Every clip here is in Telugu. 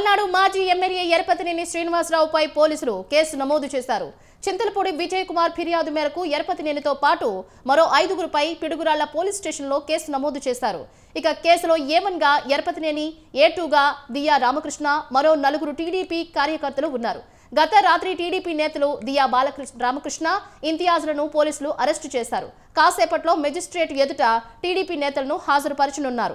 పల్నాడు మాజీ ఎమ్మెల్యే ఎరపతినేని శ్రీనివాసరావుపై పోలీసులు కేసు నమోదు చేశారు చింతలపూడి విజయ్ కుమార్ ఫిర్యాదు మేరకు ఎరపతినేనితో పాటు మరో ఐదుగురుపై పిడుగురాళ్ల పోలీస్ స్టేషన్లో కేసు నమోదు చేశారు ఇక కేసులో ఏమన్గా ఎరపతినేని ఏ టూగా దియా రామకృష్ణ మరో నలుగురు టీడీపీ కార్యకర్తలు ఉన్నారు గత రాత్రి టీడీపీ నేతలు దియా బాలకృష్ణ రామకృష్ణ ఇంతియాజ్లను పోలీసులు అరెస్టు చేశారు కాసేపట్లో మెజిస్ట్రేట్ ఎదుట టీడీపీ నేతలను హాజరుపరచనున్నారు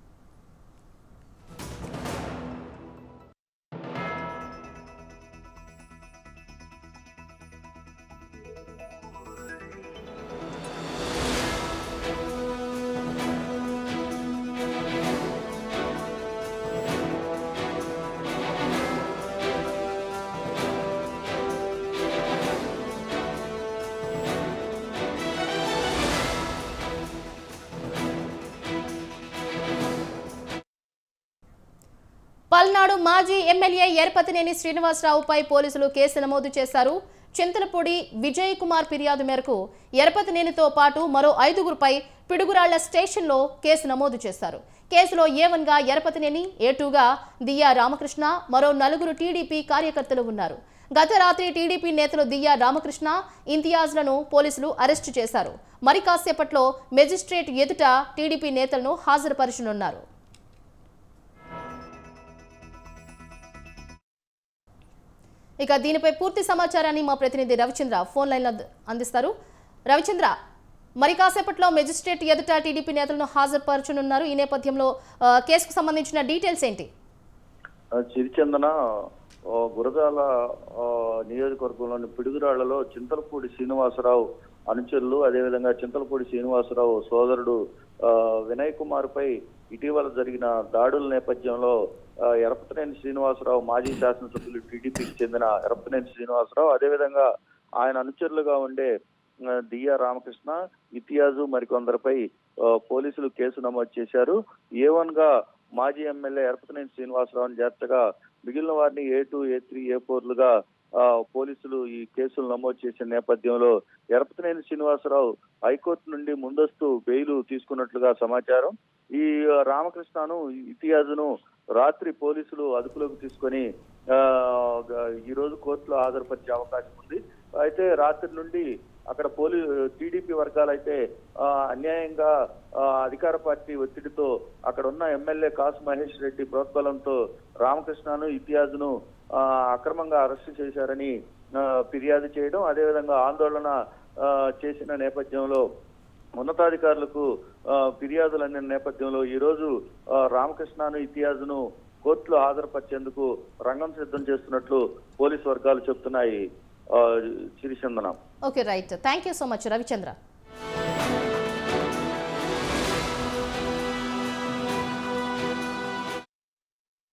పల్నాడు మాజీ ఎమ్మెల్యే ఎరపతినేని శ్రీనివాసరావుపై పోలీసులు కేసు నమోదు చేశారు చింతలపూడి విజయ్ కుమార్ ఫిర్యాదు మేరకు ఎరపతినేనితో పాటు మరో ఐదుగురుపై పిడుగురాళ్ల స్టేషన్లో కేసు నమోదు చేశారు కేసులో ఏవన్గా ఎరపతినేని ఏటూగా దియ్యా రామకృష్ణ మరో నలుగురు టీడీపీ కార్యకర్తలు ఉన్నారు గత రాత్రి టీడీపీ నేతలు దియ్యా రామకృష్ణ ఇంతియాజ్లను పోలీసులు అరెస్టు చేశారు మరి కాసేపట్లో మెజిస్ట్రేట్ ఎదుట టీడీపీ నేతలను హాజరుపరచనున్నారు ఇక దీనిపై పూర్తి సమాచారాన్ని మా ప్రతినిధి రవిచంద్ర ఫోన్ లైన్లో అంద- అందిస్తారు రవిచంద్ర మరి కాసేపట్లో మెజిస్ట్రేట్ ఎదుట టీడీపీ నేతలను హాజరుపరచనున్నారు ఈ నేపథ్యంలో ఆ, కేసుకు సంబంధించిన డీటెయిల్స్ ఏంటి ఆ, చిరిచందన ఆ, గురజాల ఆ, నియోజకవర్గంలోని పిడుగురాళ్లలో చింతలపూడి శ్రీనివాసరావు అనుచరులు అదేవిధంగా చింతలపూడి శ్రీనివాసరావు సోదరుడు ఆ, వినయ్ కుమార్ పై ఇటీవల జరిగిన దాడుల నేపథ్యంలో ఆ, ఎరపతినేని శ్రీనివాసరావు మాజీ శాసనసభ్యులు టీడీపీకి చెందిన ఎరపతినేని శ్రీనివాసరావు అదేవిధంగా ఆయన అనుచరులుగా ఉండే ఆ, దియా రామకృష్ణ ఇతియాజు మరికొందరిపై ఆ, పోలీసులు కేసు నమోదు చేశారు ఏ వన్ గా మాజీ ఎమ్మెల్యే ఎరపతినేని శ్రీనివాసరావుని చేర్చగా మిగిలిన వారిని ఏ టూ ఏ త్రీ ఏ ఫోర్లుగా ఆ, పోలీసులు ఈ కేసులు నమోదు చేసిన నేపథ్యంలో ఎరపతినేని శ్రీనివాసరావు హైకోర్టు నుండి ముందస్తు బెయిల్ తీసుకున్నట్లుగా సమాచారం ఈ ఆ, రామకృష్ణను ఇతియాజును రాత్రి పోలీసులు అదుపులోకి తీసుకొని ఆ, ఈ రోజు కోర్టులో హాజరుపరిచే అవకాశం ఉంది అయితే రాత్రి నుండి అక్కడ పోలీ టీడీపీ వర్గాలు అయితే ఆ, అన్యాయంగా ఆ, అధికార పార్టీ ఒత్తిడితో అక్కడ ఉన్న ఎమ్మెల్యే కాసు మహేష్ రెడ్డి ప్రోత్బలంతో రామకృష్ణను ఇతియాజ్ను ఆ, అక్రమంగా అరెస్టు చేశారని ఆ, ఫిర్యాదు చేయడం అదేవిధంగా ఆందోళన ఆ, చేసిన నేపథ్యంలో ఉన్నతాధికారులకు ఆ, ఫిర్యాదులు అందిన నేపథ్యంలో ఈ రోజు ఆ, రామకృష్ణను ఇతియాజ్ను కోర్టులో హాజరుపరిచేందుకు రంగం సిద్ధం చేస్తున్నట్లు పోలీసు వర్గాలు చెప్తున్నాయి ఆ, సిరిచందనం okay right thank you so much Ravichandra